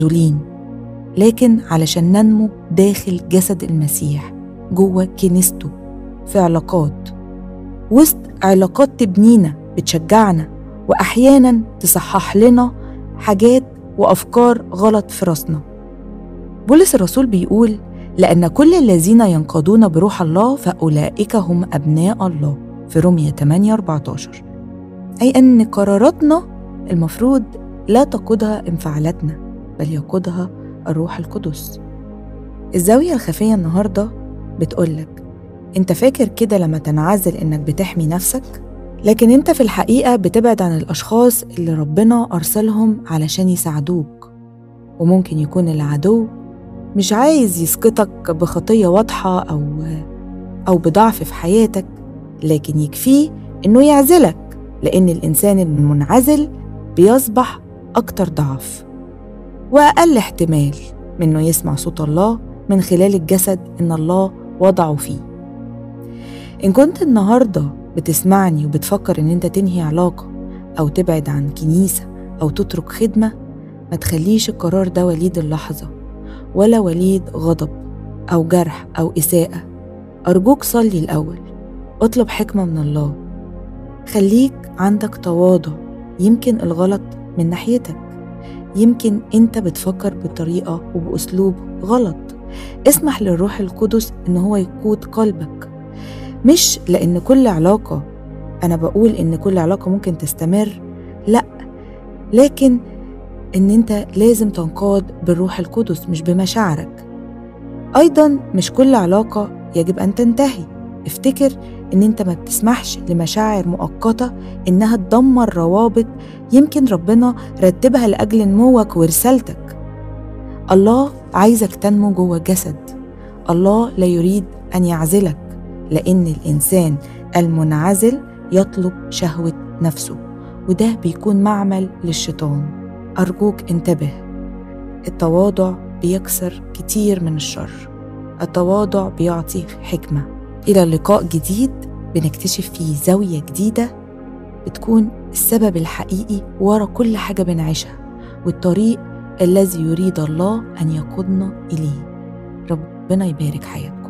معزولين لكن علشان ننمو داخل جسد المسيح جوه كنيسته في علاقات وسط علاقات تبنينا بتشجعنا وأحيانا تصحح لنا حاجات وأفكار غلط في راسنا بولس الرسول بيقول لأن كل الذين ينقضون بروح الله فأولئك هم أبناء الله في رومية 8 14 أي أن قراراتنا المفروض لا تقودها انفعالاتنا بل يقودها الروح القدس الزاوية الخفية النهاردة بتقولك انت فاكر كده لما تنعزل انك بتحمي نفسك لكن انت في الحقيقة بتبعد عن الأشخاص اللي ربنا أرسلهم علشان يساعدوك وممكن يكون العدو مش عايز يسقطك بخطية واضحة أو أو بضعف في حياتك لكن يكفيه إنه يعزلك لأن الإنسان المنعزل بيصبح أكتر ضعف وأقل احتمال منه يسمع صوت الله من خلال الجسد إن الله وضعه فيه إن كنت النهاردة بتسمعني وبتفكر إن أنت تنهي علاقة أو تبعد عن كنيسة أو تترك خدمة ما تخليش القرار ده وليد اللحظة ولا وليد غضب أو جرح أو إساءة أرجوك صلي الأول اطلب حكمة من الله خليك عندك تواضع يمكن الغلط من ناحيتك يمكن انت بتفكر بطريقة وبأسلوب غلط اسمح للروح القدس ان هو يقود قلبك مش لان كل علاقة انا بقول ان كل علاقة ممكن تستمر لا لكن ان انت لازم تنقاد بالروح القدس مش بمشاعرك ايضا مش كل علاقة يجب ان تنتهي افتكر ان انت ما بتسمحش لمشاعر مؤقتة انها تدمر روابط يمكن ربنا رتبها لاجل نموك ورسالتك الله عايزك تنمو جوه جسد الله لا يريد ان يعزلك لان الانسان المنعزل يطلب شهوه نفسه وده بيكون معمل للشيطان ارجوك انتبه التواضع بيكسر كتير من الشر التواضع بيعطي حكمه الى لقاء جديد بنكتشف فيه زاويه جديده بتكون السبب الحقيقي ورا كل حاجه بنعيشها والطريق الذي يريد الله ان يقودنا اليه ربنا يبارك حياتنا